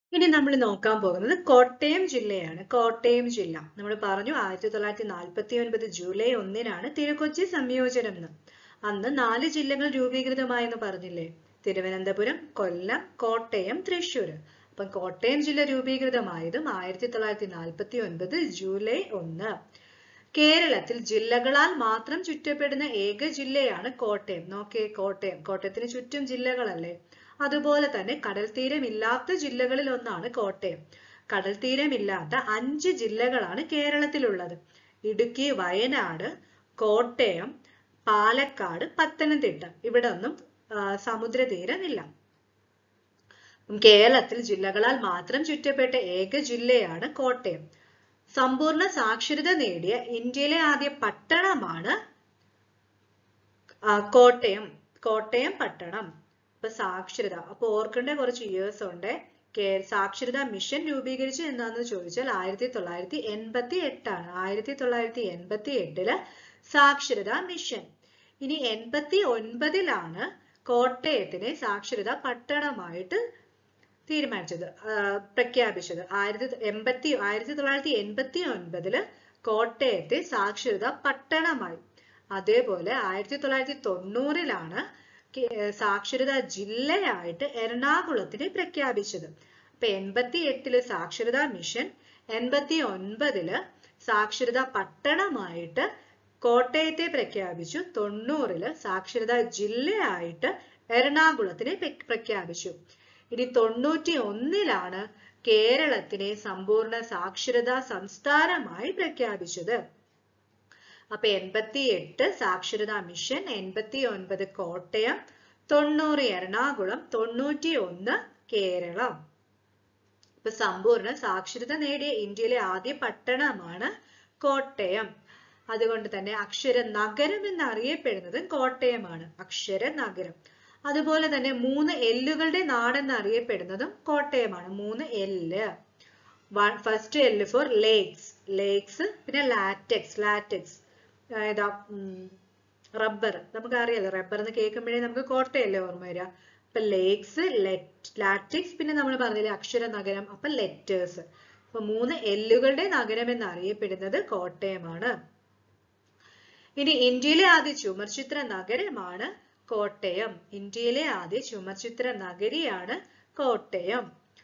ഇനി നമ്മൾ നോക്കാൻ പോകുന്നത് കോട്ടയം ജില്ലയാണ് കോട്ടയം ജില്ല നമ്മൾ പറഞ്ഞു ആയിരത്തി തൊള്ളായിരത്തി നാൽപ്പത്തി ഒൻപത് ജൂലൈ ഒന്നിനാണ് തിരുക്കൊച്ചി സംയോജനം എന്ന് അന്ന് നാല് ജില്ലകൾ രൂപീകൃതമായെന്ന് പറഞ്ഞില്ലേ തിരുവനന്തപുരം കൊല്ലം കോട്ടയം തൃശ്ശൂർ അപ്പം കോട്ടയം ജില്ല രൂപീകൃതമായതും ആയിരത്തി തൊള്ളായിരത്തി നാൽപ്പത്തി ഒൻപത് ജൂലൈ ഒന്ന് കേരളത്തിൽ ജില്ലകളാൽ മാത്രം ചുറ്റപ്പെടുന്ന ഏക ജില്ലയാണ് കോട്ടയം നോക്കേ കോട്ടയം കോട്ടയത്തിന് ചുറ്റും ജില്ലകളല്ലേ അതുപോലെ തന്നെ കടൽ തീരമില്ലാത്ത ജില്ലകളിൽ ഒന്നാണ് കോട്ടയം കടൽ തീരമില്ലാത്ത അഞ്ച് ജില്ലകളാണ് കേരളത്തിലുള്ളത് ഇടുക്കി വയനാട് കോട്ടയം പാലക്കാട് പത്തനംതിട്ട ഇവിടെ ഒന്നും സമുദ്രതീരമില്ല കേരളത്തിൽ ജില്ലകളാൽ മാത്രം ചുറ്റപ്പെട്ട ഏക ജില്ലയാണ് കോട്ടയം സമ്പൂർണ്ണ സാക്ഷരത നേടിയ ഇന്ത്യയിലെ ആദ്യ പട്ടണമാണ് കോട്ടയം കോട്ടയം പട്ടണം അപ്പൊ സാക്ഷരത അപ്പൊ ഓർക്കേണ്ട കുറച്ച് ഇയേഴ്സ് ഉണ്ട് സാക്ഷരതാ മിഷൻ രൂപീകരിച്ചു എന്താന്ന് ചോദിച്ചാൽ ആയിരത്തി തൊള്ളായിരത്തി എൺപത്തി എട്ടാണ് ആയിരത്തി തൊള്ളായിരത്തി എൺപത്തി എട്ടില് സാക്ഷരതാ മിഷൻ ഇനി എൺപത്തി ഒൻപതിലാണ് കോട്ടയത്തിനെ സാക്ഷരതാ പട്ടണമായിട്ട് തീരുമാനിച്ചത് പ്രഖ്യാപിച്ചത് ആയിരത്തി എൺപത്തി ആയിരത്തി തൊള്ളായിരത്തി എൺപത്തി ഒൻപതില് കോട്ടയത്തെ സാക്ഷരതാ പട്ടണമായി അതേപോലെ ആയിരത്തി തൊള്ളായിരത്തി തൊണ്ണൂറിലാണ് സാക്ഷരതാ ജില്ലയായിട്ട് എറണാകുളത്തിനെ പ്രഖ്യാപിച്ചത് അപ്പൊ എൺപത്തി എട്ടില് സാക്ഷരതാ മിഷൻ എൺപത്തി ഒൻപതില് സാക്ഷരതാ പട്ടണമായിട്ട് കോട്ടയത്തെ പ്രഖ്യാപിച്ചു തൊണ്ണൂറില് സാക്ഷരതാ ജില്ലയായിട്ട് എറണാകുളത്തിനെ പ്രഖ്യാപിച്ചു ഇനി തൊണ്ണൂറ്റി ഒന്നിലാണ് കേരളത്തിനെ സമ്പൂർണ്ണ സാക്ഷരതാ സംസ്ഥാനമായി പ്രഖ്യാപിച്ചത് അപ്പൊ എൺപത്തി എട്ട് സാക്ഷരതാ മിഷൻ എൺപത്തി ഒൻപത് കോട്ടയം തൊണ്ണൂറ് എറണാകുളം തൊണ്ണൂറ്റി ഒന്ന് കേരളം ഇപ്പൊ സമ്പൂർണ്ണ സാക്ഷരത നേടിയ ഇന്ത്യയിലെ ആദ്യ പട്ടണമാണ് കോട്ടയം അതുകൊണ്ട് തന്നെ അക്ഷര നഗരം എന്നറിയപ്പെടുന്നത് കോട്ടയമാണ് അക്ഷര നഗരം അതുപോലെ തന്നെ മൂന്ന് എല്ലുകളുടെ നാടെന്ന് അറിയപ്പെടുന്നതും കോട്ടയമാണ് മൂന്ന് എല്ല് ഫസ്റ്റ് എല്ല് ഫോർ ലേക്സ് ലേക്സ് പിന്നെ ലാറ്റക്സ് ലാറ്റക്സ് ഏതാ റബ്ബർ നമുക്ക് അറിയാലോ റബ്ബർ എന്ന് കേൾക്കുമ്പോഴേ നമുക്ക് കോട്ടയല്ലേ ഓർമ്മ വരിക അപ്പൊ ലേക്സ് ലാറ്റിക്സ് പിന്നെ നമ്മൾ പറഞ്ഞില്ലേ അക്ഷര നഗരം അപ്പൊ ലെറ്റേഴ്സ് അപ്പൊ മൂന്ന് എല്ലുകളുടെ നഗരം എന്നറിയപ്പെടുന്നത് കോട്ടയമാണ് ഇനി ഇന്ത്യയിലെ ആദ്യ ചുമർചിത്ര നഗരമാണ് കോട്ടയം ഇന്ത്യയിലെ ആദ്യ ചുമർചിത്ര നഗരിയാണ് കോട്ടയം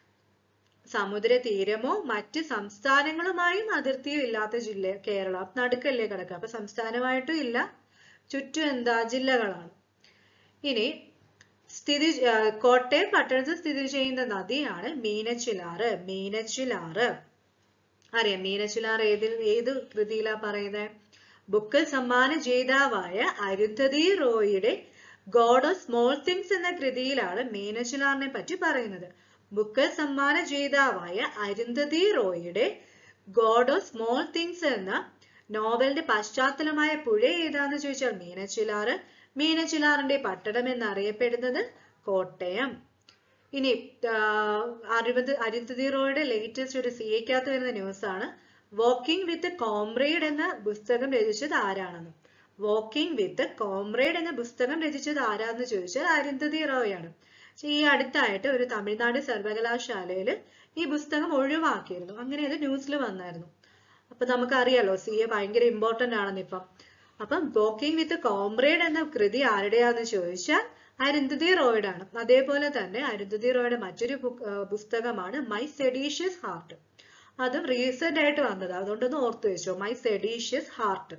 സമുദ്രതീരമോ മറ്റ് സംസ്ഥാനങ്ങളുമായും അതിർത്തിയോ ഇല്ലാത്ത ജില്ല കേരളം നടുക്കല്ലേ കിടക്കുക അപ്പൊ സംസ്ഥാനമായിട്ടും ഇല്ല ചുറ്റും എന്താ ജില്ലകളാണ് ഇനി സ്ഥിതി കോട്ടയം പട്ടണത്തിൽ സ്ഥിതി ചെയ്യുന്ന നദിയാണ് മീനച്ചിലാറ് മീനച്ചിലാറ് അറിയാം മീനച്ചിലാറ് ഏതിൽ ഏത് കൃതിയിലാ പറയുന്നത് ബുക്കിൽ സമ്മാന ജേതാവായ അരുന്ധതി റോയിയുടെ ഗോഡ് ഓഫ് സ്മോൾ തിങ്സ് എന്ന കൃതിയിലാണ് മീനച്ചിലാറിനെ പറ്റി പറയുന്നത് ബുക്കർ സമ്മാന ജേതാവായ അരുന്ധതി റോയിയുടെ ഗോഡ് ഓഫ് സ്മോൾ തിങ്സ് എന്ന നോവലിന്റെ പശ്ചാത്തലമായ പുഴ ഏതാന്ന് ചോദിച്ചാൽ മീനച്ചിലാറ് മീനച്ചിലാറിന്റെ പട്ടണം എന്നറിയപ്പെടുന്നത് കോട്ടയം ഇനി അറുപത് അരുന്ധതി റോയുടെ ലേറ്റസ്റ്റ് ഒരു സി എക്കകത്ത് വരുന്ന ന്യൂസ് ആണ് വാക്കിംഗ് വിത്ത് കോംറേഡ് എന്ന പുസ്തകം രചിച്ചത് ആരാണെന്ന് വാക്കിംഗ് വിത്ത് കോംറേഡ് എന്ന പുസ്തകം രചിച്ചത് ആരാന്ന് ചോദിച്ചാൽ അരുന്ധതി റോയാണ് ഈ അടുത്തായിട്ട് ഒരു തമിഴ്നാട് സർവകലാശാലയിൽ ഈ പുസ്തകം ഒഴിവാക്കിയിരുന്നു അങ്ങനെ അത് ന്യൂസിൽ വന്നായിരുന്നു അപ്പൊ നമുക്കറിയാലോ സി എ ഭയങ്കര ഇമ്പോർട്ടന്റ് ആണെന്ന് ഇപ്പം അപ്പം വോക്കിംഗ് വിത്ത് കോംറേഡ് എന്ന കൃതി ആരുടെയാന്ന് ചോദിച്ചാൽ അരുന്ധതി റോയുടെ ആണ് അതേപോലെ തന്നെ അരുന്ധതി റോയുടെ മറ്റൊരു പുസ്തകമാണ് മൈ സെഡീഷ്യസ് ഹാർട്ട് അതും റീസെന്റ് ആയിട്ട് വന്നത് അതുകൊണ്ടൊന്ന് ഓർത്തു വെച്ചോ മൈ സെഡീഷ്യസ് ഹാർട്ട്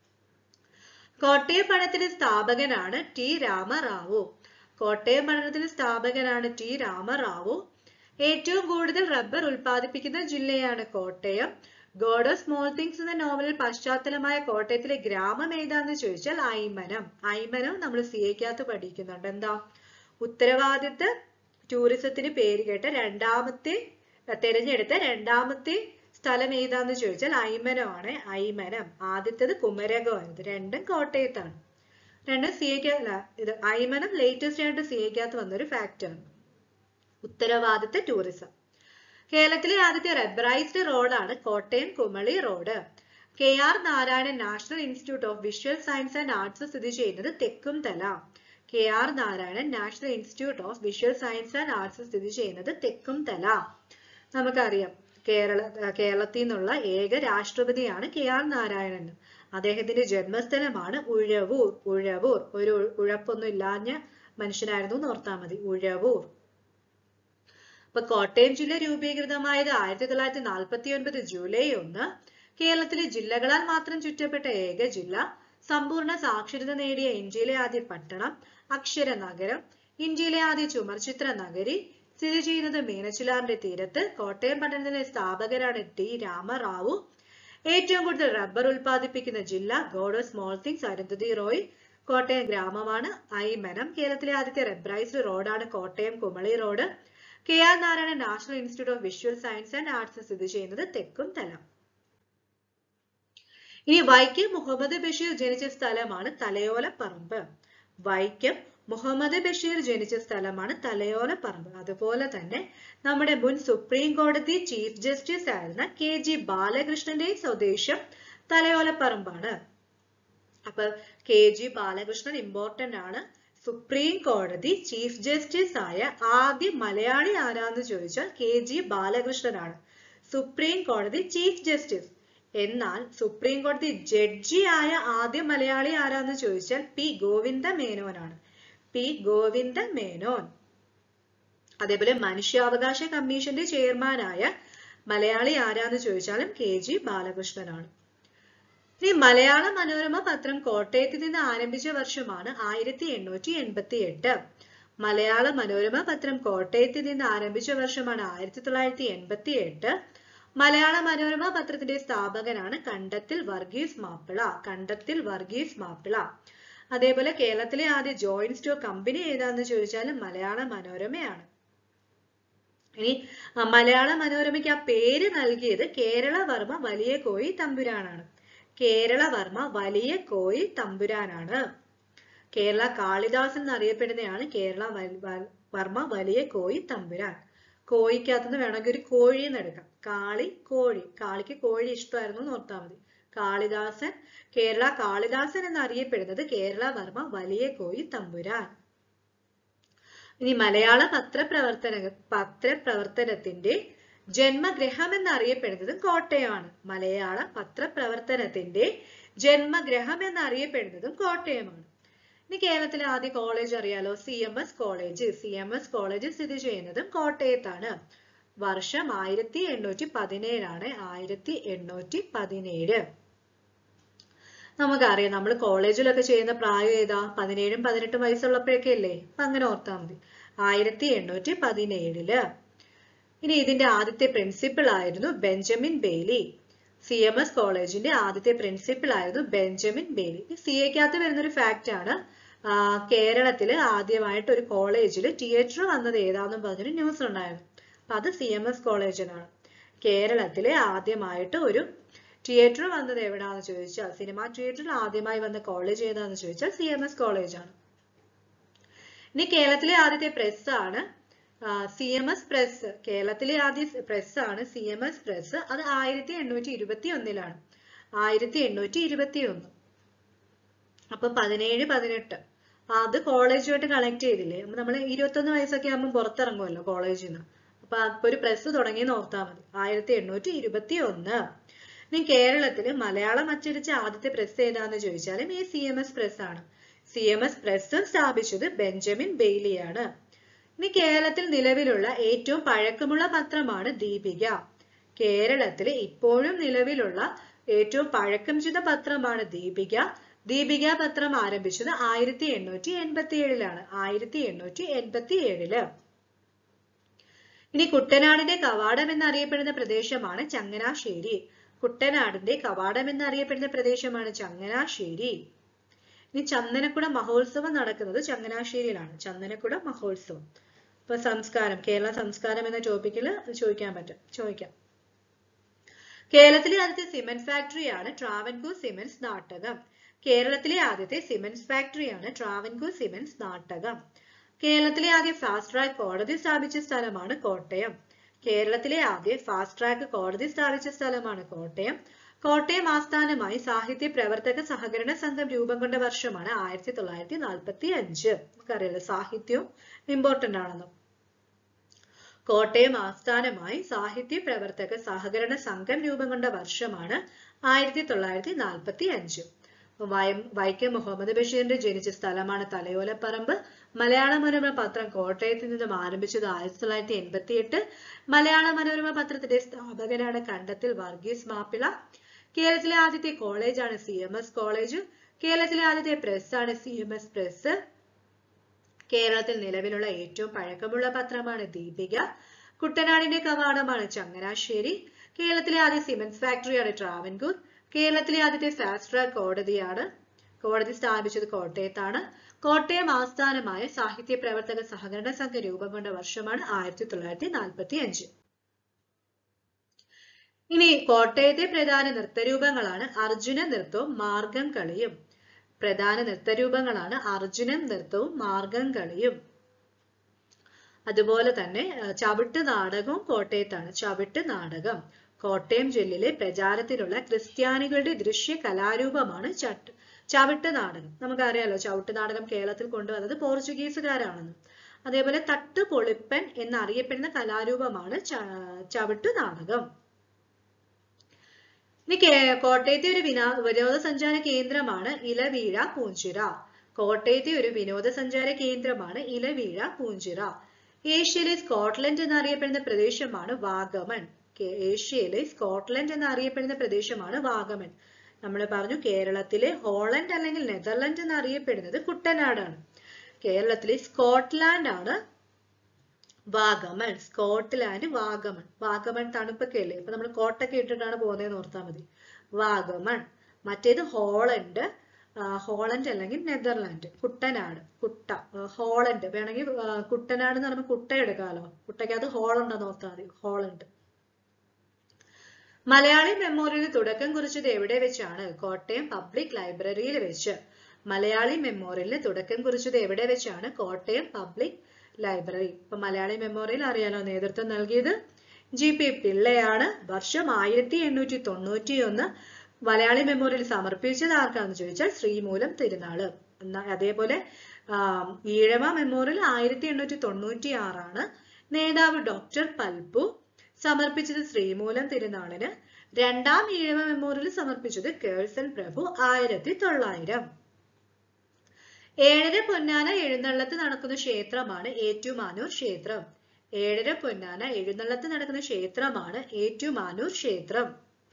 കോട്ടയം പണത്തിന്റെ സ്ഥാപകനാണ് ടി രാമറാവു കോട്ടയം പട്ടണത്തിന്റെ സ്ഥാപകനാണ് ടി രാമറാവു ഏറ്റവും കൂടുതൽ റബ്ബർ ഉൽപ്പാദിപ്പിക്കുന്ന ജില്ലയാണ് Kottayam God of Small Things എന്ന നോവലിൽ പശ്ചാത്തലമായ കോട്ടയത്തിലെ ഗ്രാമം ഏതാന്ന് ചോദിച്ചാൽ ഐമനം ഐമനം നമ്മൾ സി എക്കകത്ത് പഠിക്കുന്നുണ്ട് എന്താ ഉത്തരവാദിത്ത ടൂറിസത്തിന് പേര് കേട്ട രണ്ടാമത്തെ തിരഞ്ഞെടുത്ത രണ്ടാമത്തെ സ്ഥലം ഏതാന്ന് ചോദിച്ചാൽ ഐമനമാണ് ഐമനം ആദ്യത്തേത് കുമരകമായിരുന്നു രണ്ടും കോട്ടയത്താണ് രണ്ടും സി എക്കല്ല ഇത് ഐമനം ലേറ്റസ്റ്റ് ആയിട്ട് സി എക്കകത്ത് വന്നൊരു ഫാക്റ്റാണ് ഉത്തരവാദിത്ത ടൂറിസം കേരളത്തിലെ ആദ്യത്തെ റബ്ബറൈസ്ഡ് റോഡാണ് Kottayam Kumily road K R Narayanan National Institute of Visual Science and Arts സ്ഥിതി ചെയ്യുന്നത് Thekkumthala K R Narayanan National Institute of Visual Science and Arts സ്ഥിതി ചെയ്യുന്നത് തെക്കുംതല നമുക്കറിയാം കേരള കേരളത്തിൽ നിന്നുള്ള ഏക രാഷ്ട്രപതിയാണ് കെ ആർ നാരായണൻ അദ്ദേഹത്തിന്റെ ജന്മസ്ഥലമാണ് ഉഴവൂർ ഉഴവൂർ ഒരു ഉഴപ്പൊന്നും ഇല്ലാഞ്ഞ മനുഷ്യനായിരുന്നു എന്ന് ഓർത്താൽ മതി ഉഴവൂർ അപ്പൊ കോട്ടയം ജില്ല രൂപീകൃതമായത് ആയിരത്തി തൊള്ളായിരത്തി നാൽപ്പത്തി ഒൻപത് ജൂലൈ ഒന്ന് കേരളത്തിലെ ജില്ലകളാൽ മാത്രം ചുറ്റപ്പെട്ട ഏക ജില്ല സമ്പൂർണ്ണ സാക്ഷരത നേടിയ ഇന്ത്യയിലെ ആദ്യ പട്ടണം അക്ഷര നഗരം ഇന്ത്യയിലെ ആദ്യ ചുമർചിത്ര നഗരി സ്ഥിതി ചെയ്യുന്നത് മീനച്ചിലാറിന്റെ തീരത്ത് കോട്ടയം പട്ടണത്തിലെ സ്ഥാപകരാണ് ടി രാമറാവു ഏറ്റവും കൂടുതൽ റബ്ബർ ഉൽപ്പാദിപ്പിക്കുന്ന ജില്ല God of Small Things Arundhati Roy Kottayam ഗ്രാമമാണ് ഐമനം കേരളത്തിലെ ആദ്യത്തെ റബ്ബറൈസ്ഡ് റോഡാണ് Kottayam Kumily road K R Narayanan National Institute of Visual Science and Arts സ്ഥിതി ചെയ്യുന്നത് തെക്കും തലം ഇനി വൈക്കം മുഹമ്മദ് ബഷീർ ജനിച്ച സ്ഥലമാണ് തലയോലപ്പറമ്പ് വൈക്കം മുഹമ്മദ് ബഷീർ ജനിച്ച സ്ഥലമാണ് തലയോലപ്പറമ്പ് അതുപോലെ തന്നെ നമ്മുടെ മുൻ സുപ്രീം കോടതി ചീഫ് ജസ്റ്റിസ് ആയിരുന്ന കെ ജി ബാലകൃഷ്ണന്റെ സ്വദേശം തലയോലപ്പറമ്പാണ് അപ്പൊ കെ ജി ബാലകൃഷ്ണൻ ഇമ്പോർട്ടന്റ് ആണ് സുപ്രീം കോടതി ചീഫ് ജസ്റ്റിസ് ആയ ആദ്യ മലയാളി ആരാന്ന് ചോദിച്ചാൽ കെ ജി ബാലകൃഷ്ണനാണ് സുപ്രീം കോടതി ചീഫ് ജസ്റ്റിസ് എന്നാൽ സുപ്രീം കോടതി ജഡ്ജി ആയ ആദ്യ മലയാളി ആരാന്ന് ചോദിച്ചാൽ പി ഗോവിന്ദ മേനോനാണ് പി ഗോവിന്ദ മേനോൻ അതേപോലെ മനുഷ്യാവകാശ കമ്മീഷന്റെ ചെയർമാനായ മലയാളി ആരാന്ന് ചോദിച്ചാലും കെ ജി ബാലകൃഷ്ണനാണ് ഇനി മലയാള മനോരമ പത്രം കോട്ടയത്ത് നിന്ന് ആരംഭിച്ച വർഷമാണ് ആയിരത്തി എണ്ണൂറ്റി എൺപത്തി എട്ട് മലയാള മനോരമ പത്രം കോട്ടയത്ത് നിന്ന് ആരംഭിച്ച വർഷമാണ് ആയിരത്തി തൊള്ളായിരത്തി എൺപത്തി എട്ട് മലയാള മനോരമ പത്രത്തിന്റെ സ്ഥാപകനാണ് കണ്ടത്തിൽ വർഗീസ് മാപ്പിള കണ്ടത്തിൽ വർഗീസ് മാപ്പിള അതേപോലെ കേരളത്തിലെ ആദ്യ ജോയിന്റ് സ്റ്റോർ കമ്പനി ഏതാന്ന് ചോദിച്ചാൽ മലയാള മനോരമയാണ് ഇനി മലയാള മനോരമയ്ക്ക് ആ പേര് നൽകിയത് കേരളവർമ്മ വലിയ കോയി തമ്പുരാനാണ് കേരളവർമ്മ വലിയ കോയി തമ്പുരാനാണ് കേരള കാളിദാസൻ എന്നറിയപ്പെടുന്നതാണ് കേരള വർമ്മ വലിയ കോയി തമ്പുരാൻ കോഴിക്കകത്തുനിന്ന് വേണമെങ്കിൽ ഒരു കോഴി എന്ന് എടുക്കാം കാളി കോഴി കാളിക്ക് കോഴി ഇഷ്ടമായിരുന്നു എന്ന് ഓർത്താൽ മതി കാളിദാസൻ കേരള കാളിദാസൻ എന്നറിയപ്പെടുന്നത് കേരളവർമ്മ വലിയ കോയി തമ്പുരാൻ ഇനി മലയാള പത്രപ്രവർത്തന പത്രപ്രവർത്തനത്തിന്റെ ജന്മഗ്രഹം എന്നറിയപ്പെടുന്നത് കോട്ടയമാണ് മലയാള പത്രപ്രവർത്തനത്തിന്റെ ജന്മഗ്രഹം എന്നറിയപ്പെടുന്നതും കോട്ടയമാണ് ഇനി കേരളത്തിലെ ആദ്യ കോളേജ് അറിയാലോ C M S college C M S college സ്ഥിതി ചെയ്യുന്നതും കോട്ടയത്താണ് വർഷം ആയിരത്തി എണ്ണൂറ്റി പതിനേഴാണ് ആയിരത്തി എണ്ണൂറ്റി പതിനേഴ് നമുക്കറിയാം നമ്മൾ കോളേജിലൊക്കെ ചെയ്യുന്ന പ്രായം ഏതാ പതിനേഴും പതിനെട്ടും വയസ്സുള്ളപ്പോഴൊക്കെ അല്ലേ അപ്പൊ അങ്ങനെ ഓർത്താൽ മതി ആയിരത്തി എണ്ണൂറ്റി പതിനേഴില് ഇനി ഇതിന്റെ ആദ്യത്തെ പ്രിൻസിപ്പൽ ആയിരുന്നു Benjamin Bailey C M S കോളേജിന്റെ ആദ്യത്തെ പ്രിൻസിപ്പൽ ആയിരുന്നു ബെഞ്ചമിൻ ബെയ്ലി സി എക്കകത്ത് വരുന്നൊരു ഫാക്റ്റ് ആണ് കേരളത്തില് ആദ്യമായിട്ട് ഒരു കോളേജിൽ തിയേറ്റർ വന്നത് ഏതാന്നും പറഞ്ഞൊരു ന്യൂസ് ഉണ്ടായിരുന്നു അപ്പൊ അത് സി എം എസ് കോളേജിനാണ് കേരളത്തിലെ ആദ്യമായിട്ട് ഒരു തിയേറ്റർ വന്നത് എവിടാന്ന് ചോദിച്ചാൽ സിനിമ തിയേറ്ററിൽ ആദ്യമായി വന്ന കോളേജ് ഏതാന്ന് ചോദിച്ചാൽ സി എം എസ് കോളേജാണ് ഇനി കേരളത്തിലെ ആദ്യത്തെ പ്രസ് ആണ് സി എം എസ് പ്രസ് കേരളത്തിലെ ആദ്യ പ്രസ് ആണ് സി എം എസ് പ്രസ് അത് ആയിരത്തി എണ്ണൂറ്റി ഇരുപത്തി ഒന്നിലാണ് ആയിരത്തി എണ്ണൂറ്റി ഇരുപത്തി ഒന്ന് അപ്പൊ പതിനേഴ് പതിനെട്ട് അത് കോളേജുമായിട്ട് കണക്ട് ചെയ്തില്ലേ അപ്പൊ നമ്മൾ ഇരുപത്തൊന്ന് വയസ്സൊക്കെ ആകുമ്പോൾ പുറത്തിറങ്ങുമല്ലോ കോളേജിൽ നിന്ന് അപ്പൊ അപ്പൊ ഒരു പ്രസ് തുടങ്ങിയെന്ന് ഓർത്താൽ മതി ആയിരത്തി എണ്ണൂറ്റി ഇരുപത്തി ഒന്ന് ഇനി കേരളത്തിൽ മലയാളം അച്ചടിച്ച ആദ്യത്തെ പ്രസ് ഏതാന്ന് ചോദിച്ചാലും ഈ സി എം എസ് പ്രസ് ആണ് സി എം എസ് പ്രസ് സ്ഥാപിച്ചത് ബെഞ്ചമിൻ ബെയ്ലിയാണ് ഇനി കേരളത്തിൽ നിലവിലുള്ള ഏറ്റവും പഴക്കമുള്ള പത്രമാണ് ദീപിക കേരളത്തിൽ ഇപ്പോഴും നിലവിലുള്ള ഏറ്റവും പഴക്കം ചെയ്ത പത്രമാണ് ദീപിക ദീപിക പത്രം ആരംഭിച്ചത് ആയിരത്തി എണ്ണൂറ്റി എൺപത്തി ഏഴിലാണ് ആയിരത്തി എണ്ണൂറ്റി എൺപത്തി ഏഴില് ഇനി കുട്ടനാടിന്റെ കവാടം എന്നറിയപ്പെടുന്ന പ്രദേശമാണ് ചങ്ങനാശ്ശേരി കുട്ടനാടിന്റെ കവാടം എന്നറിയപ്പെടുന്ന പ്രദേശമാണ് ചങ്ങനാശ്ശേരി ഇനി ചന്ദനക്കുട മഹോത്സവം നടക്കുന്നത് ചങ്ങനാശ്ശേരിയിലാണ് ചന്ദനക്കുട മഹോത്സവം ഇപ്പൊ സംസ്കാരം കേരള സംസ്കാരം എന്ന ടോപ്പിക്കിൽ ചോദിക്കാൻ പറ്റും ചോദിക്കാം കേരളത്തിലെ ആദ്യത്തെ സിമെന്റ് ഫാക്ടറിയാണ് ട്രാവൻകൂർ സിമെന്റ്സ് നാട്ടകം കേരളത്തിലെ ആദ്യത്തെ സിമെന്റ്സ് ഫാക്ടറിയാണ് ട്രാവൻകൂർ സിമെന്റ്സ് നാട്ടകം കേരളത്തിലെ ആദ്യ ഫാസ്റ്റ് ട്രാക്ക് കോടതി സ്ഥാപിച്ച സ്ഥലമാണ് കോട്ടയം കേരളത്തിലെ ആദ്യ ഫാസ്റ്റ് ട്രാക്ക് കോടതി സ്ഥാപിച്ച സ്ഥലമാണ് കോട്ടയം കോട്ടയം ആസ്ഥാനമായി സാഹിത്യ പ്രവർത്തക സഹകരണ സംഘം രൂപം കൊണ്ട വർഷമാണ് ആയിരത്തി തൊള്ളായിരത്തി നാൽപ്പത്തി അഞ്ച് നമുക്കറിയാലോ സാഹിത്യവും ഇമ്പോർട്ടന്റ് ആണെന്ന് കോട്ടയം ആസ്ഥാനമായി സാഹിത്യ പ്രവർത്തക സഹകരണ സംഘം രൂപം കൊണ്ട വർഷമാണ് ആയിരത്തി തൊള്ളായിരത്തി നാൽപ്പത്തി അഞ്ച് വയം വൈക്കം മുഹമ്മദ് ബഷീറിന്റെ ജനിച്ച സ്ഥലമാണ് തലയോലപ്പറമ്പ് മലയാള മനോരമ പത്രം കോട്ടയത്ത് നിന്നും ആരംഭിച്ചത് ആയിരത്തി തൊള്ളായിരത്തി എൺപത്തി എട്ട് മലയാള മനോരമ പത്രത്തിന്റെ സ്ഥാപകനാണ് കണ്ടത്തിൽ വർഗീസ് മാപ്പിള കേരളത്തിലെ ആദ്യത്തെ കോളേജാണ് സി എം എസ് കോളേജ് കേരളത്തിലെ ആദ്യത്തെ പ്രസ്സാണ് സി എം എസ് പ്രസ് കേരളത്തിൽ നിലവിലുള്ള ഏറ്റവും പഴക്കമുള്ള പത്രമാണ് ദീപിക കുട്ടനാടിന്റെ കവാടമാണ് ചങ്ങനാശ്ശേരി കേരളത്തിലെ ആദ്യ സിമന്റ്സ് ഫാക്ടറിയാണ് ട്രാവൻകൂർ കേരളത്തിലെ ആദ്യത്തെ ഫാസ്റ്റ് ട്രാക്ക് കോടതിയാണ് കോടതി സ്ഥാപിച്ചത് കോട്ടയത്താണ് കോട്ടയം ആസ്ഥാനമായ സാഹിത്യ പ്രവർത്തക സഹകരണ സംഘം രൂപം കൊണ്ട വർഷമാണ് ആയിരത്തി തൊള്ളായിരത്തി നാൽപ്പത്തി അഞ്ച് ഇനി കോട്ടയത്തെ പ്രധാന നൃത്തരൂപങ്ങളാണ് അർജുന നൃത്തവും മാർഗം കളിയും പ്രധാന നൃത്തരൂപങ്ങളാണ് അർജുനൻ നൃത്തവും മാർഗം കളിയും അതുപോലെ തന്നെ അഹ് ചവിട്ട് നാടകവും കോട്ടയത്താണ് ചവിട്ട് നാടകം കോട്ടയം ജില്ലയിലെ പ്രചാരത്തിലുള്ള ക്രിസ്ത്യാനികളുടെ ദൃശ്യ കലാരൂപമാണ് ചട്ട് ചവിട്ട് നാടകം നമുക്കറിയാലോ ചവിട്ട് നാടകം കേരളത്തിൽ കൊണ്ടുവന്നത് പോർച്ചുഗീസുകാരാണെന്ന് അതേപോലെ തട്ട് പൊളിപ്പൻ എന്നറിയപ്പെടുന്ന കലാരൂപമാണ് ച ചവിട്ട് നാടകം ഇനി കേ- കോട്ടയത്തെ ഒരു വിനോ വിനോദസഞ്ചാര കേന്ദ്രമാണ് ഇലവീഴ പൂഞ്ചിറ കോട്ടയത്തെ ഒരു വിനോദസഞ്ചാര കേന്ദ്രമാണ് ഇലവീഴ പൂഞ്ചിറ ഏഷ്യയിലെ സ്കോട്ട്ലൻഡ് എന്നറിയപ്പെടുന്ന പ്രദേശമാണ് വാഗമൺ കേ- ഏഷ്യയിലെ സ്കോട്ട്ലൻഡ് എന്നറിയപ്പെടുന്ന പ്രദേശമാണ് വാഗമൺ നമ്മൾ പറഞ്ഞു കേരളത്തിലെ ഹോളണ്ട് അല്ലെങ്കിൽ നെതർലൻഡ് എന്നറിയപ്പെടുന്നത് കുട്ടനാടാണ് കേരളത്തിലെ സ്കോട്ട്ലാൻഡ് ആണ് വാഗമൺ സ്കോട്ട്ലാൻഡ് വാഗമൺ വാഗമൺ തണുപ്പൊക്കെ അല്ലേ ഇപ്പൊ നമ്മൾ കോട്ടൊക്കെ ഇട്ടിട്ടാണ് പോകുന്നതെന്ന് ഓർത്താൽ മതി വാഗമൺ മറ്റേത് ഹോളണ്ട് ആ, ഹോളണ്ട് അല്ലെങ്കിൽ നെതർലാൻഡ് കുട്ടനാട് കുട്ട ആ, ഹോളണ്ട് വേണമെങ്കിൽ ആ, കുട്ടനാട് എന്ന് പറയുമ്പോൾ കുട്ട എടുക്കാമല്ലോ കുട്ടയ്ക്കകത്ത് ഹോളുണ്ടെന്ന് ഓർത്താൽ മതി ഹോളണ്ട് മലയാളി മെമ്മോറിയലിന് തുടക്കം കുറിച്ചത് എവിടെ വെച്ചാണ് കോട്ടയം പബ്ലിക് ലൈബ്രറിയിൽ വെച്ച് മലയാളി മെമ്മോറിയലിന് തുടക്കം കുറിച്ചത് എവിടെ വെച്ചാണ് കോട്ടയം പബ്ലിക് ലൈബ്രറി ഇപ്പൊ മലയാളി മെമ്മോറിയൽ അറിയാലോ നേതൃത്വം നൽകിയത് ജി പി പിള്ളയാണ് വർഷം ആയിരത്തി എണ്ണൂറ്റി തൊണ്ണൂറ്റി ഒന്ന് മലയാളി മെമ്മോറിയൽ സമർപ്പിച്ചത് ആർക്കാണെന്ന് ചോദിച്ചാൽ ശ്രീമൂലം തിരുനാള് എന്നാ അതേപോലെ ആ, ഈഴവ മെമ്മോറിയൽ ആയിരത്തി എണ്ണൂറ്റി തൊണ്ണൂറ്റി ആറാണ് നേതാവ് ഡോക്ടർ പൽപു സമർപ്പിച്ചത് ശ്രീമൂലം തിരുനാളിന് രണ്ടാം ഈഴവ മെമ്മോറിയൽ സമർപ്പിച്ചത് കേഴ്സൺ പ്രഭു ആയിരത്തി തൊള്ളായിരം ഏഴര പൊന്നാന എഴുന്നള്ളത്ത് നടക്കുന്ന ക്ഷേത്രമാണ് ഏറ്റുമാനൂർ ക്ഷേത്രം ഏഴര പൊന്നാന എഴുന്നള്ളത്ത് നടക്കുന്ന ക്ഷേത്രമാണ് ഏറ്റുമാനൂർ ക്ഷേത്രം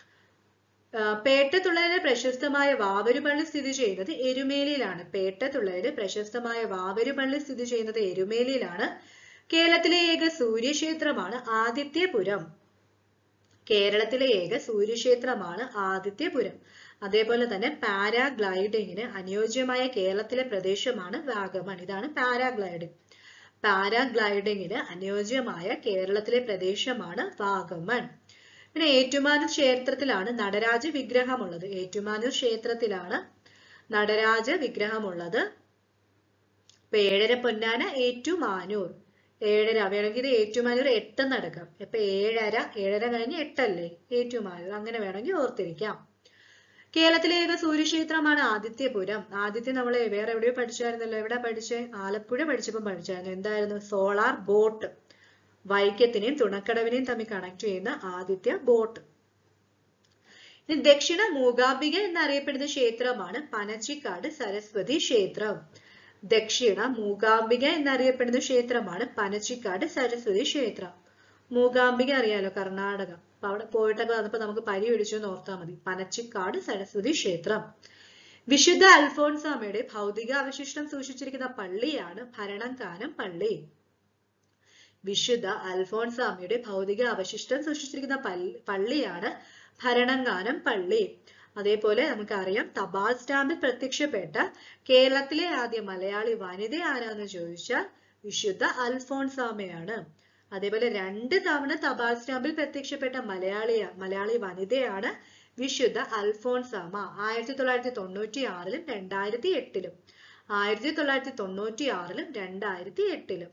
ആ, പേട്ടത്തുള്ളലിലെ പ്രശസ്തമായ വാവരുപള്ളി സ്ഥിതി ചെയ്യുന്നത് എരുമേലിയിലാണ് പേട്ടത്തുള്ളലിലെ പ്രശസ്തമായ വാവരുപള്ളി സ്ഥിതി ചെയ്യുന്നത് എരുമേലിയിലാണ് കേരളത്തിലെ ഏക സൂര്യക്ഷേത്രമാണ് ആദിത്യപുരം കേരളത്തിലെ ഏക സൂര്യക്ഷേത്രമാണ് ആദിത്യപുരം അതേപോലെ തന്നെ പാരാഗ്ലൈഡിങ്ങിന് അനുയോജ്യമായ കേരളത്തിലെ പ്രദേശമാണ് വാഗമൺ ഇതാണ് പാരാഗ്ലൈഡിംഗ് പാരാഗ്ലൈഡിങ്ങിന് അനുയോജ്യമായ കേരളത്തിലെ പ്രദേശമാണ് വാഗമൺ പിന്നെ ഏറ്റുമാനൂർ ക്ഷേത്രത്തിലാണ് നടരാജ വിഗ്രഹമുള്ളത് ഏറ്റുമാനൂർ ക്ഷേത്രത്തിലാണ് നടരാജ വിഗ്രഹമുള്ളത് ഇപ്പൊ ഏഴര പൊന്നാന ഏറ്റുമാനൂർ ഏഴര വേണമെങ്കിൽ ഇത് ഏറ്റുമാനൂർ എട്ട് നടക്കാം ഇപ്പൊ ഏഴര ഏഴര കഴിഞ്ഞ് എട്ടല്ലേ ഏറ്റുമാനൂർ അങ്ങനെ വേണമെങ്കിൽ ഓർത്തിരിക്കാം കേരളത്തിലെ ഏക സൂര്യക്ഷേത്രമാണ് ആദിത്യപുരം ആദിത്യം നമ്മൾ വേറെ എവിടെയോ പഠിച്ചായിരുന്നല്ലോ എവിടെ പഠിച്ചേ ആലപ്പുഴ പഠിച്ചപ്പോൾ പഠിച്ചായിരുന്നു എന്തായിരുന്നു സോളാർ ബോട്ട് വൈക്കത്തിനെയും തുണക്കടവിനെയും തമ്മിൽ കണക്ട് ചെയ്യുന്ന ആദിത്യ ബോട്ട് ഇനി ദക്ഷിണ മൂകാംബിക എന്നറിയപ്പെടുന്ന ക്ഷേത്രമാണ് പനച്ചിക്കാട് സരസ്വതി ക്ഷേത്രം ദക്ഷിണ മൂകാംബിക എന്നറിയപ്പെടുന്ന ക്ഷേത്രമാണ് പനച്ചിക്കാട് സരസ്വതി ക്ഷേത്രം മൂകാംബിക അറിയാലോ കർണാടക അപ്പൊ അവിടെ പോയിട്ടൊക്കെ വന്നപ്പോ നമുക്ക് പരി പിടിച്ചു എന്ന് ഓർത്താൽ മതി പനച്ചിക്കാട് സരസ്വതി ക്ഷേത്രം വിശുദ്ധ അൽഫോൺസാമയുടെ ഭൗതിക അവശിഷ്ടം സൂക്ഷിച്ചിരിക്കുന്ന പള്ളിയാണ് ഭരണങ്കാനം പള്ളി വിശുദ്ധ അൽഫോൺസാമയുടെ ഭൗതിക അവശിഷ്ടം സൂക്ഷിച്ചിരിക്കുന്ന പള്ളി പള്ളിയാണ് ഭരണങ്ങാനം പള്ളി അതേപോലെ നമുക്കറിയാം തപാൽ സ്റ്റാമ്പിൽ പ്രത്യക്ഷപ്പെട്ട കേരളത്തിലെ ആദ്യ മലയാളി വനിത ആരാന്ന് ചോദിച്ചാൽ വിശുദ്ധ അൽഫോൺസാമയാണ് അതേപോലെ രണ്ട് തവണ തപാൽ സ്റ്റാമ്പിൽ പ്രത്യക്ഷപ്പെട്ട മലയാളി മലയാളി വനിതയാണ് വിശുദ്ധ അൽഫോൺസാമ ആയിരത്തി തൊള്ളായിരത്തി തൊണ്ണൂറ്റി ആറിലും രണ്ടായിരത്തി എട്ടിലും ആയിരത്തി തൊള്ളായിരത്തി തൊണ്ണൂറ്റി ആറിലും രണ്ടായിരത്തി എട്ടിലും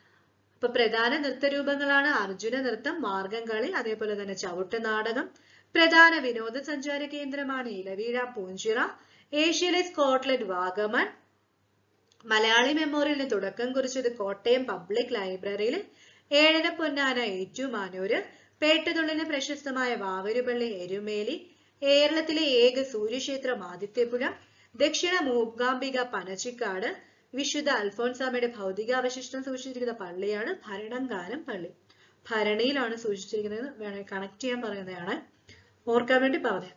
അപ്പൊ പ്രധാന നൃത്തരൂപങ്ങളാണ് അർജുന നൃത്തം മാർഗംകളി അതേപോലെ തന്നെ ചവിട്ട് നാടകം പ്രധാന വിനോദസഞ്ചാര കേന്ദ്രമാണ് ഇലവീഴ പൂഞ്ചിറ ഏഷ്യയിലെ സ്കോട്ട്ലൻഡ് വാഗമൺ മലയാളി മെമ്മോറിയലിന് തുടക്കം കുറിച്ചത് കോട്ടയം പബ്ലിക് ലൈബ്രറിയിൽ ഏഴര പൊന്നാന ഏറ്റുമാനൂര് പേട്ടതുള്ളിന് പ്രശസ്തമായ വാവരുപള്ളി എരുമേലി കേരളത്തിലെ ഏക സൂര്യക്ഷേത്രം ആദിത്യപുഴ ദക്ഷിണ മൂകാംബിക പനച്ചിക്കാട് വിശുദ്ധ അൽഫോൻസാമയുടെ ഭൗതികാവശിഷ്ടം സൂക്ഷിച്ചിരിക്കുന്ന പള്ളിയാണ് ഭരണങ്കാനം പള്ളി ഭരണിയിലാണ് സൂക്ഷിച്ചിരിക്കുന്നത് വേണേ കണക്ട് ചെയ്യാൻ പറയുന്നതാണ് ഓർക്കാൻ വേണ്ടി പറഞ്ഞു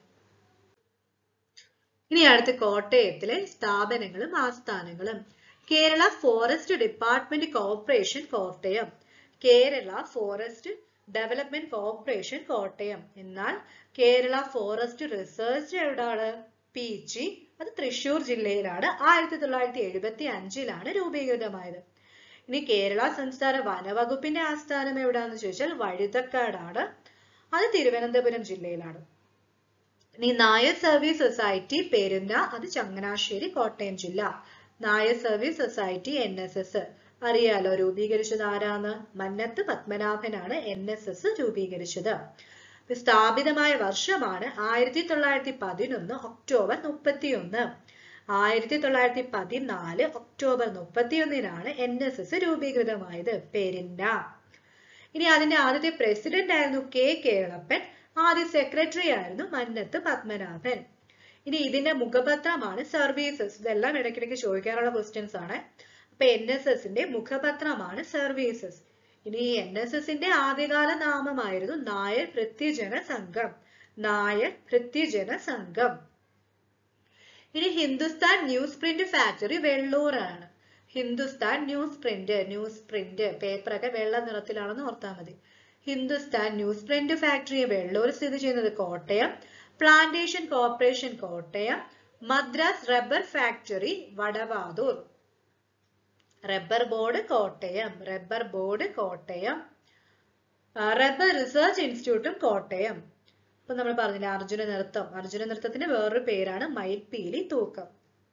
ഇനി അടുത്ത് കോട്ടയത്തിലെ സ്ഥാപനങ്ങളും ആസ്ഥാനങ്ങളും Kerala forest department corporation Kottayam Kerala forest development corporation Kottayam എന്നാൽ കേരള ഫോറസ്റ്റ് റിസർച്ച് എവിടാണ് പി ജി അത് തൃശൂർ ജില്ലയിലാണ് ആയിരത്തി തൊള്ളായിരത്തി എഴുപത്തി അഞ്ചിലാണ് രൂപീകൃതമായത് ഇനി കേരള സംസ്ഥാന വനവകുപ്പിന്റെ ആസ്ഥാനം എവിടാന്ന് ചോദിച്ചാൽ വഴുതക്കാടാണ് അത് തിരുവനന്തപുരം ജില്ലയിലാണ് ഇനി നായർ സർവീസ് സൊസൈറ്റി പെരുന്ന അത് ചങ്ങനാശ്ശേരി കോട്ടയം ജില്ല Nair Service Society N S S അറിയാലോ രൂപീകരിച്ചത് ആരാന്ന് മന്നത്ത് പത്മനാഭനാണ് എൻ എസ് എസ് രൂപീകരിച്ചത് സ്ഥാപിതമായ വർഷമാണ് ആയിരത്തി തൊള്ളായിരത്തി പതിനൊന്ന് ഒക്ടോബർ മുപ്പത്തിയൊന്ന് ആയിരത്തി തൊള്ളായിരത്തി പതിനാല് ഒക്ടോബർ മുപ്പത്തിയൊന്നിനാണ് എൻ എസ് എസ് രൂപീകൃതമായത് പെരിന്ന ഇനി അതിന്റെ ആദ്യത്തെ പ്രസിഡന്റ് ആയിരുന്നു കെ കേളപ്പൻ ആദ്യ സെക്രട്ടറി ആയിരുന്നു മന്നത്ത് പത്മനാഭൻ ഇനി ഇതിന്റെ മുഖപത്രമാണ് സർവീസസ് ഇതെല്ലാം ഇടയ്ക്കിടയ്ക്ക് ചോദിക്കാറുള്ള ക്വസ്റ്റ്യൻസ് ആണ് അപ്പൊ എൻ എസ് എസിന്റെ മുഖപത്രമാണ് സർവീസസ് ഇനി ഈ എൻ എസ് എസിന്റെ ആദ്യകാല നാമമായിരുന്നു നായർ ഭൃത്യജന സംഘം നായർ ഭൃത്യജന സംഘം ഇനി ഹിന്ദുസ്ഥാൻ ന്യൂസ് പ്രിന്റ് ഫാക്ടറി വെള്ളൂറാണ് Hindustan newsprint newsprint പേപ്പറൊക്കെ വെള്ള നിറത്തിലാണെന്ന് ഓർത്താൽ മതി Hindustan newsprint factory Vellur സ്ഥിതി ചെയ്യുന്നത് Kottayam plantation corporation Kottayam Madras rubber factory Vadavathoor rubber board Kottayam rubber board Kottayam rubber research ഇൻസ്റ്റിറ്റ്യൂട്ടും കോട്ടയം ഇപ്പൊ നമ്മൾ പറഞ്ഞില്ലേ അർജുന നൃത്തം അർജുന നൃത്തത്തിന്റെ വേറൊരു പേരാണ് മയിൽപീലി തൂക്കം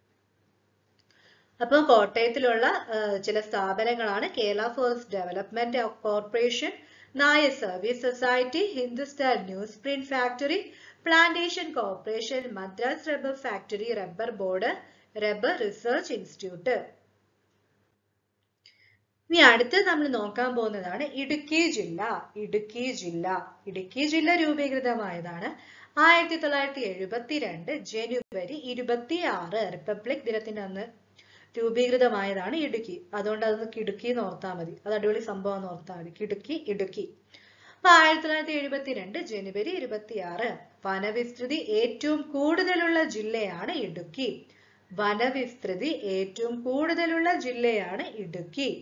അപ്പൊ കോട്ടയത്തിലുള്ള ചില സ്ഥാപനങ്ങളാണ് Kerala forest development corporation Nair Service Society Hindustan newsprint factory plantation corporation Madras rubber factory rubber board rubber research institute ഇനി അടുത്ത് നമ്മൾ നോക്കാൻ പോകുന്നതാണ് ഇടുക്കി ജില്ല ഇടുക്കി ജില്ല ഇടുക്കി ജില്ല രൂപീകൃതമായതാണ് ആയിരത്തി തൊള്ളായിരത്തി എഴുപത്തിരണ്ട് ജനുവരി ഇരുപത്തി ആറ് റിപ്പബ്ലിക് ദിനത്തിന്റെ അന്ന് രൂപീകൃതമായതാണ് ഇടുക്കി അതുകൊണ്ട് അതൊന്ന് കിടുക്കി എന്ന് ഓർത്താൽ മതി അത് അടിപൊളി സംഭവം എന്ന് ഓർത്താൽ മതി കിടുക്കി ഇടുക്കി അപ്പൊ ആയിരത്തി തൊള്ളായിരത്തി എഴുപത്തിരണ്ട് ജനുവരി ഇരുപത്തി ആറ് വനവിസ്തൃതി ഏറ്റവും കൂടുതലുള്ള ജില്ലയാണ് ഇടുക്കി വനവിസ്തൃതി ഏറ്റവും കൂടുതലുള്ള ജില്ലയാണ് ഇടുക്കി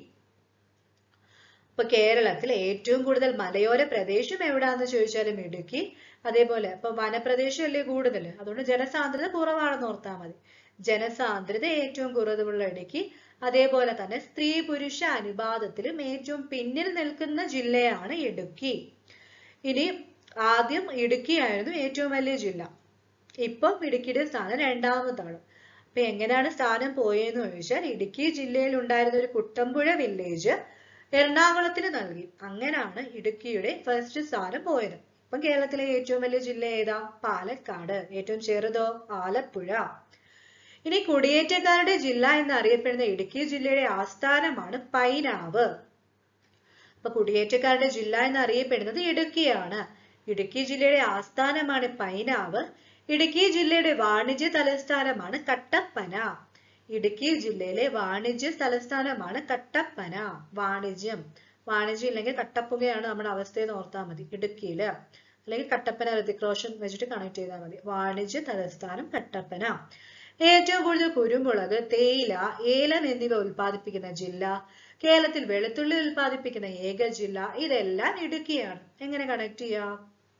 ഇപ്പൊ കേരളത്തിൽ ഏറ്റവും കൂടുതൽ മലയോര പ്രദേശം എവിടാന്ന് ചോദിച്ചാലും ഇടുക്കി അതേപോലെ ഇപ്പൊ വനപ്രദേശം അല്ലേ കൂടുതൽ അതുകൊണ്ട് ജനസാന്ദ്രത കുറവാണെന്ന് ഓർത്താൽ മതി ജനസാന്ദ്രത ഏറ്റവും കുറവുള്ള ഇടുക്കി അതേപോലെ തന്നെ സ്ത്രീ പുരുഷ അനുപാതത്തിലും ഏറ്റവും പിന്നിൽ നിൽക്കുന്ന ജില്ലയാണ് ഇടുക്കി ഇനി ആദ്യം ഇടുക്കിയായിരുന്നു ഏറ്റവും വലിയ ജില്ല ഇപ്പം ഇടുക്കിയുടെ സ്ഥാനം രണ്ടാമതാണ് അപ്പൊ എങ്ങനെയാണ് സ്ഥാനം പോയെന്ന് ചോദിച്ചാൽ ഇടുക്കി ജില്ലയിൽ ഉണ്ടായിരുന്ന ഒരു കുട്ടമ്പുഴ വില്ലേജ് എറണാകുളത്തിന് നൽകി അങ്ങനാണ് ഇടുക്കിയുടെ ഫസ്റ്റ് സ്ഥാനം പോയത് ഇപ്പം കേരളത്തിലെ ഏറ്റവും വലിയ ജില്ല ഏതാ പാലക്കാട് ഏറ്റവും ചെറുതോ ആലപ്പുഴ ഇനി കുടിയേറ്റക്കാരുടെ ജില്ല എന്നറിയപ്പെടുന്ന ഇടുക്കി ജില്ലയുടെ ആസ്ഥാനമാണ് പൈനാവ് അപ്പൊ കുടിയേറ്റക്കാരുടെ ജില്ല എന്നറിയപ്പെടുന്നത് ഇടുക്കിയാണ് ഇടുക്കി ജില്ലയുടെ ആസ്ഥാനമാണ് പൈനാവ് ഇടുക്കി ജില്ലയുടെ വാണിജ്യ തലസ്ഥാനമാണ് കട്ടപ്പന ഇടുക്കി ജില്ലയിലെ വാണിജ്യ തലസ്ഥാനമാണ് കട്ടപ്പന വാണിജ്യം വാണിജ്യം ഇല്ലെങ്കിൽ കട്ടപ്പുകയാണ് നമ്മുടെ അവസ്ഥയെന്ന് ഓർത്താൽ മതി ഇടുക്കിയില് അല്ലെങ്കിൽ കട്ടപ്പന ഋതിക് റോഷൻ വെച്ചിട്ട് കണക്ട് ചെയ്താൽ മതി വാണിജ്യ തലസ്ഥാനം കട്ടപ്പന ഏറ്റവും കൂടുതൽ കുരുമുളക് തേയില ഏലം എന്നിവ ഉൽപ്പാദിപ്പിക്കുന്ന ജില്ല കേരളത്തിൽ വെളുത്തുള്ളി ഉൽപ്പാദിപ്പിക്കുന്ന ഏക ജില്ല ഇതെല്ലാം ഇടുക്കിയാണ് എങ്ങനെ കണക്ട് ചെയ്യാം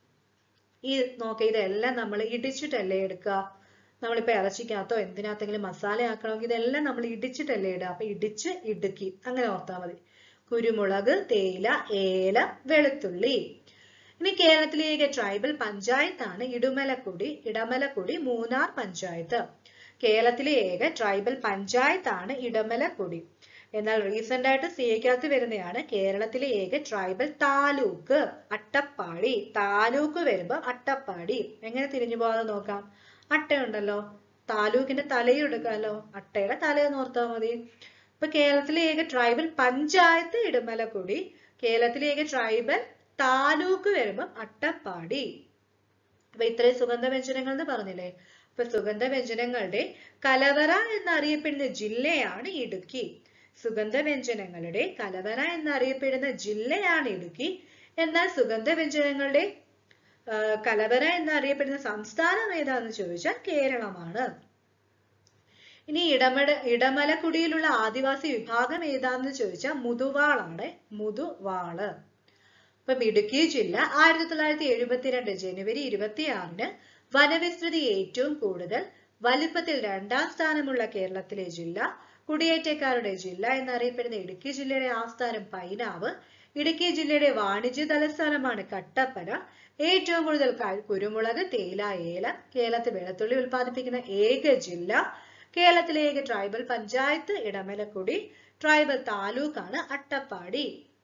ഈ നോക്ക ഇതെല്ലാം നമ്മൾ ഇടിച്ചിട്ടല്ലേ എടുക്കുക നമ്മളിപ്പോ ഇറച്ചിക്കകത്തോ എന്തിനകത്തെങ്കിലും മസാല ആക്കണമെങ്കിൽ ഇതെല്ലാം നമ്മൾ ഇടിച്ചിട്ടല്ലേ ഇടുക അപ്പൊ ഇടിച്ച് ഇടുക്കി അങ്ങനെ ഓർത്താൽ മതി കുരുമുളക് തേയില ഏലം വെളുത്തുള്ളി ഇനി കേരളത്തിലെ ഏക ട്രൈബൽ പഞ്ചായത്താണ് ഇടുമലക്കുടി ഇടമലക്കുടി മൂന്നാർ പഞ്ചായത്ത് കേരളത്തിലെ ഏക ട്രൈബൽ പഞ്ചായത്താണ് ഇടമലക്കുടി എന്നാൽ റീസെന്റ് ആയിട്ട് സി എക്കകത്ത് വരുന്നതാണ് കേരളത്തിലെ ഏക ട്രൈബൽ താലൂക്ക് അട്ടപ്പാടി താലൂക്ക് വരുമ്പോ അട്ടപ്പാടി എങ്ങനെ തിരിഞ്ഞു പോകാതെ നോക്കാം അട്ടയുണ്ടല്ലോ താലൂക്കിന്റെ തലയും എടുക്കാമല്ലോ അട്ടയുടെ തലയെന്ന് ഓർത്താൽ മതി ഇപ്പൊ കേരളത്തിലെ ഏക ട്രൈബൽ പഞ്ചായത്ത് ഇടുമലക്കുടി കേരളത്തിലെ ഏക ട്രൈബൽ താലൂക്ക് വരുമ്പോ അട്ടപ്പാടി അപ്പൊ ഇത്രയും സുഗന്ധ വ്യഞ്ജനങ്ങൾ എന്ന് പറഞ്ഞില്ലേ അപ്പൊ സുഗന്ധ വ്യഞ്ജനങ്ങളുടെ കലവറ എന്നറിയപ്പെടുന്ന ജില്ലയാണ് ഇടുക്കി സുഗന്ധ വ്യഞ്ജനങ്ങളുടെ കലവറ എന്നറിയപ്പെടുന്ന ജില്ലയാണ് ഇടുക്കി എന്നാൽ സുഗന്ധ വ്യഞ്ജനങ്ങളുടെ ആ, കലവറ എന്നറിയപ്പെടുന്ന സംസ്ഥാനം ഏതാന്ന് ചോദിച്ചാൽ കേരളമാണ് ഇനി ഇടമട ഇടമലക്കുടിയിലുള്ള ആദിവാസി വിഭാഗം ഏതാന്ന് ചോദിച്ചാൽ മുതുവാളാണ് മുതുവാള് ഇപ്പം ഇടുക്കി ജില്ല ആയിരത്തി തൊള്ളായിരത്തി എഴുപത്തിരണ്ട് ജനുവരി ഇരുപത്തി ആറിന് വനവിസ്തൃതി ഏറ്റവും കൂടുതൽ വലിപ്പത്തിൽ രണ്ടാം സ്ഥാനമുള്ള കേരളത്തിലെ ജില്ല കുടിയേറ്റക്കാരുടെ ജില്ല എന്നറിയപ്പെടുന്ന ഇടുക്കി ജില്ലയുടെ ആസ്ഥാനം പൈനാവ് ഇടുക്കി ജില്ലയുടെ വാണിജ്യ തലസ്ഥാനമാണ് കട്ടപ്പന ഏറ്റവും കൂടുതൽ ക- കുരുമുളക് തേയില ഏലം കേരളത്തിൽ വെളുത്തുള്ളി ഉൽപ്പാദിപ്പിക്കുന്ന ഏക ജില്ല കേരളത്തിലെ ഏക ട്രൈബൽ പഞ്ചായത്ത് ഇടമലക്കുടി ട്രൈബൽ താലൂക്കാണ് അട്ടപ്പാടി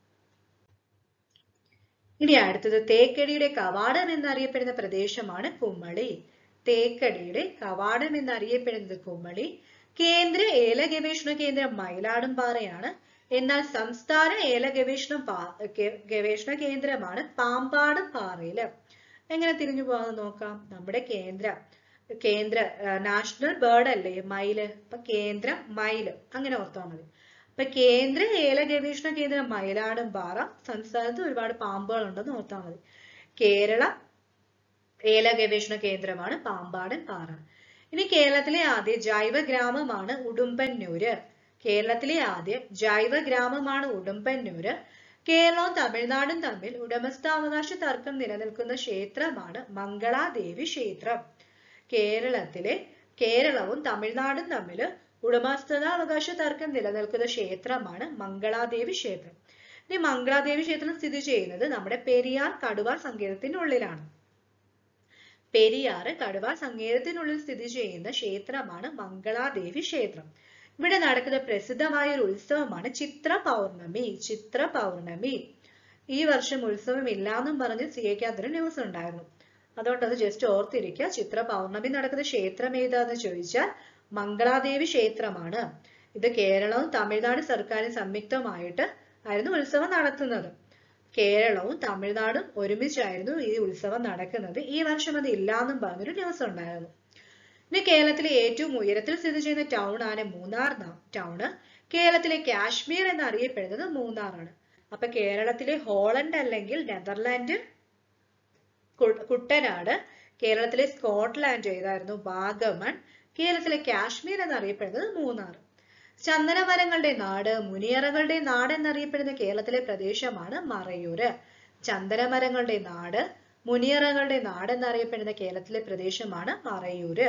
ഇനി അടുത്തത് തേക്കടിയുടെ കവാടം എന്നറിയപ്പെടുന്ന പ്രദേശമാണ് കുമ്മളി തേക്കടിയുടെ കവാടം എന്നറിയപ്പെടുന്നത് കുമ്മളി കേന്ദ്ര ഏല ഗവേഷണ കേന്ദ്രം മയിലാടുംപാറയാണ് എന്നാൽ സംസ്ഥാന ഏല ഗവേഷണം പാ- ഗ- ഗവേഷണ കേന്ദ്രമാണ് പാമ്പാടും പാറയില് എങ്ങനെ തിരിഞ്ഞു പോകാന്ന് നോക്കാം നമ്മുടെ കേന്ദ്ര കേന്ദ്ര നാഷണൽ ബേർഡ് അല്ലേ മയില് അപ്പൊ കേന്ദ്രം മയില് അങ്ങനെ ഓർത്താൽ മതി അപ്പൊ കേന്ദ്ര ഏല ഗവേഷണ കേന്ദ്രം മയിലാടും പാറ സംസ്ഥാനത്ത് ഒരുപാട് പാമ്പുകൾ ഉണ്ടെന്ന് ഓർത്താൽ മതി കേരള ഏല ഗവേഷണ കേന്ദ്രമാണ് പാമ്പാടൻ പാറ ഇനി കേരളത്തിലെ ആദ്യ ജൈവ ഗ്രാമമാണ് ഉടുമ്പന്നൂര് കേരളത്തിലെ ആദ്യ ജൈവ ഗ്രാമമാണ് ഉടുമ്പന്നൂര് കേരളവും തമിഴ്നാടും തമ്മിൽ ഉടമസ്ഥാവകാശ തർക്കം നിലനിൽക്കുന്ന ക്ഷേത്രമാണ് മംഗളാദേവി ക്ഷേത്രം കേരളത്തിലെ കേരളവും തമിഴ്നാടും തമ്മിൽ ഉടമസ്ഥാവകാശ തർക്കം നിലനിൽക്കുന്ന ക്ഷേത്രമാണ് മംഗളാദേവി ക്ഷേത്രം ഇനി മംഗളാദേവി ക്ഷേത്രം സ്ഥിതി ചെയ്യുന്നത് നമ്മുടെ പെരിയാർ കടുവ സങ്കേതത്തിനുള്ളിലാണ് പെരിയാറ് കടുവ സങ്കേതത്തിനുള്ളിൽ സ്ഥിതി ചെയ്യുന്ന ക്ഷേത്രമാണ് മംഗളാദേവി ക്ഷേത്രം ഇവിടെ നടക്കുന്ന പ്രസിദ്ധമായ ഒരു ഉത്സവമാണ് ചിത്ര പൗർണമി ചിത്ര പൗർണമി ഈ വർഷം ഉത്സവം ഇല്ലാന്നും പറഞ്ഞ് സി എക്കാത്തൊരു ന്യൂസ് ഉണ്ടായിരുന്നു അതുകൊണ്ട് അത് ജസ്റ്റ് ഓർത്തിരിക്കുക ചിത്ര പൗർണമി നടക്കുന്ന ക്ഷേത്രം ഏതാന്ന് ചോദിച്ചാൽ മംഗളാദേവി ക്ഷേത്രമാണ് ഇത് കേരളവും തമിഴ്നാട് സർക്കാരും സംയുക്തമായിട്ട് ആയിരുന്നു ഉത്സവം നടത്തുന്നത് കേരളവും തമിഴ്നാടും ഒരുമിച്ചായിരുന്നു ഈ ഉത്സവം നടക്കുന്നത് ഈ വർഷം അത് ഇല്ലാന്നും പറഞ്ഞൊരു ന്യൂസ് ഉണ്ടായിരുന്നു ഇനി കേരളത്തിലെ ഏറ്റവും ഉയരത്തിൽ സ്ഥിതി ചെയ്യുന്ന ടൗൺ ആണ് മൂന്നാർ ടൗണ് കേരളത്തിലെ കാശ്മീർ എന്നറിയപ്പെടുന്നത് മൂന്നാറാണ് അപ്പൊ കേരളത്തിലെ ഹോളണ്ട് അല്ലെങ്കിൽ നെതർലാൻഡ് കു- കുട്ടനാട് കേരളത്തിലെ സ്കോട്ട്ലാൻഡ് ഏതായിരുന്നു വാഗമൺ കേരളത്തിലെ കാശ്മീർ എന്നറിയപ്പെടുന്നത് മൂന്നാർ ചന്ദനമരങ്ങളുടെ നാട് മുനിയറകളുടെ നാട് എന്നറിയപ്പെടുന്ന കേരളത്തിലെ പ്രദേശമാണ് മറയൂര് ചന്ദനമരങ്ങളുടെ നാട് മുനിയറകളുടെ നാട് എന്നറിയപ്പെടുന്ന കേരളത്തിലെ പ്രദേശമാണ് മറയൂര്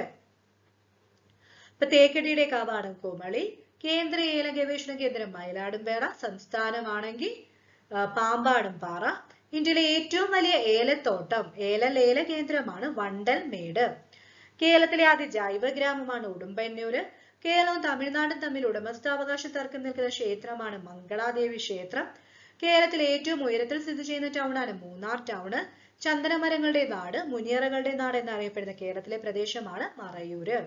ഇപ്പൊ തേക്കടിയുടെ കവാടം കുമളി കേന്ദ്ര ഏല ഗവേഷണ കേന്ദ്രം മയിലാടുംപേറ സംസ്ഥാനമാണെങ്കിൽ ആ, പാമ്പാടും പാറ ഇന്ത്യയിലെ ഏറ്റവും വലിയ ഏലത്തോട്ടം ഏല ലേല കേന്ദ്രമാണ് വണ്ടൽമേട് കേരളത്തിലെ ആദ്യ ജൈവ ഗ്രാമമാണ് ഉടുമ്പന്നൂര് കേരളവും തമിഴ്നാടും തമ്മിൽ ഉടമസ്ഥാവകാശ തർക്കം നിൽക്കുന്ന ക്ഷേത്രമാണ് മംഗളാദേവി ക്ഷേത്രം കേരളത്തിലെ ഏറ്റവും ഉയരത്തിൽ സ്ഥിതി ചെയ്യുന്ന ടൗണാണ് മൂന്നാർ ടൗണ് ചന്ദനമരങ്ങളുടെ നാട് മുനിയറകളുടെ നാട് എന്നറിയപ്പെടുന്ന കേരളത്തിലെ പ്രദേശമാണ് മറയൂര്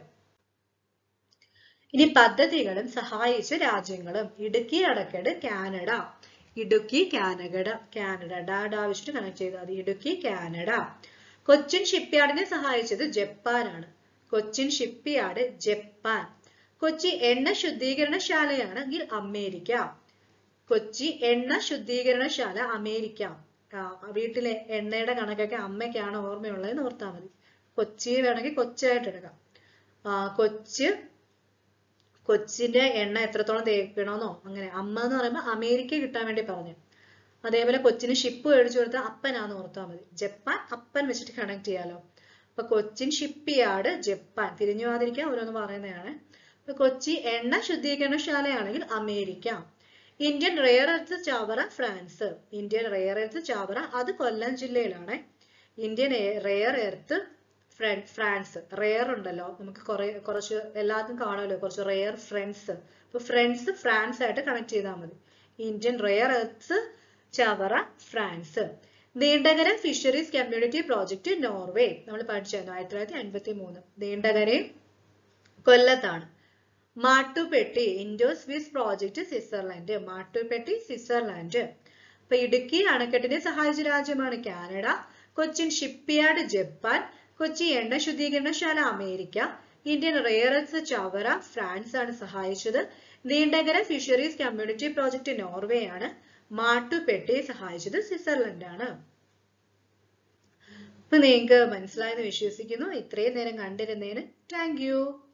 ഇനി പദ്ധതികളും സഹായിച്ച രാജ്യങ്ങളും ഇടുക്കി അടക്കട് കാനഡ ഇടുക്കി കാനഡ കാനഡ ഡാഡ വെച്ചിട്ട് കണക്ട് ചെയ്താൽ മതി ഇടുക്കി കാനഡ കൊച്ചിൻ ഷിപ്പ്യാർഡിനെ സഹായിച്ചത് ജപ്പാനാണ് കൊച്ചിൻ ഷിപ്പ്യാർഡ് ജപ്പാൻ കൊച്ചി എണ്ണ ശുദ്ധീകരണശാലയാണെങ്കിൽ അമേരിക്ക കൊച്ചി എണ്ണ ശുദ്ധീകരണശാല അമേരിക്ക ആ, വീട്ടിലെ എണ്ണയുടെ കണക്കൊക്കെ അമ്മയ്ക്കാണ് ഓർമ്മയുള്ളതെന്ന് ഓർത്താൽ മതി കൊച്ചി വേണമെങ്കിൽ കൊച്ചായിട്ട് എടുക്കാം ആ, കൊച്ച് കൊച്ചിന്റെ എണ്ണ എത്രത്തോളം തേക്കണമെന്നോ അങ്ങനെ അമ്മ എന്ന് പറയുമ്പോൾ അമേരിക്ക കിട്ടാൻ വേണ്ടി പറഞ്ഞു അതേപോലെ കൊച്ചിന് ഷിപ്പ് മേടിച്ചു കൊടുത്താൽ അപ്പനാന്ന് ഓർത്താൽ മതി ജപ്പാൻ അപ്പൻ വെച്ചിട്ട് കണക്ട് ചെയ്യാലോ അപ്പൊ കൊച്ചിൻ ഷിപ്പ് യാർഡ് ജപ്പാൻ തിരിഞ്ഞു പോകാതിരിക്കാൻ ഓരോന്ന് പറയുന്നതാണ് അപ്പൊ കൊച്ചി എണ്ണ ശുദ്ധീകരണശാലയാണെങ്കിൽ America Indian rare earth Chavara France Indian rare earth Chavara അത് കൊല്ലം ജില്ലയിലാണ് Indian rare earth France rare ഉണ്ടല്ലോ നമുക്ക് കുറെ കുറച്ച് എല്ലാത്തും കാണുമല്ലോ കുറച്ച് റെയർ ഫ്രണ്ട്സ് അപ്പൊ ഫ്രണ്ട്സ് ഫ്രാൻസ് ആയിട്ട് കണക്ട് ചെയ്താൽ മതി Indian rare earth Chavara France Neendakara fisheries community project Norway നമ്മൾ പഠിച്ചായിരുന്നു ആയിരത്തി തൊള്ളായിരത്തി അൻപത്തി മൂന്ന് നീണ്ടകരയും കൊല്ലത്താണ് Mattupetty Indo Swiss project Switzerland Mattupetty Switzerland അപ്പൊ ഇടുക്കി അണക്കെട്ടിനെ സഹായിച്ച രാജ്യമാണ് Canada Cochin shipyard Japan Kochi എണ്ണ ശുദ്ധീകരണശാല America Indian rare earths Chavara France ആണ് സഹായിച്ചത് Neendakara fisheries community project Norway ആണ് മാട്ടുപെട്ടിയെ സഹായിച്ചത് സ്വിറ്റ്സർലൻഡ് ആണ് അപ്പൊ നിങ്ങൾക്ക് മനസ്സിലായെന്ന് വിശ്വസിക്കുന്നു ഇത്രയും നേരം കണ്ടിരുന്നതിന് താങ്ക് യു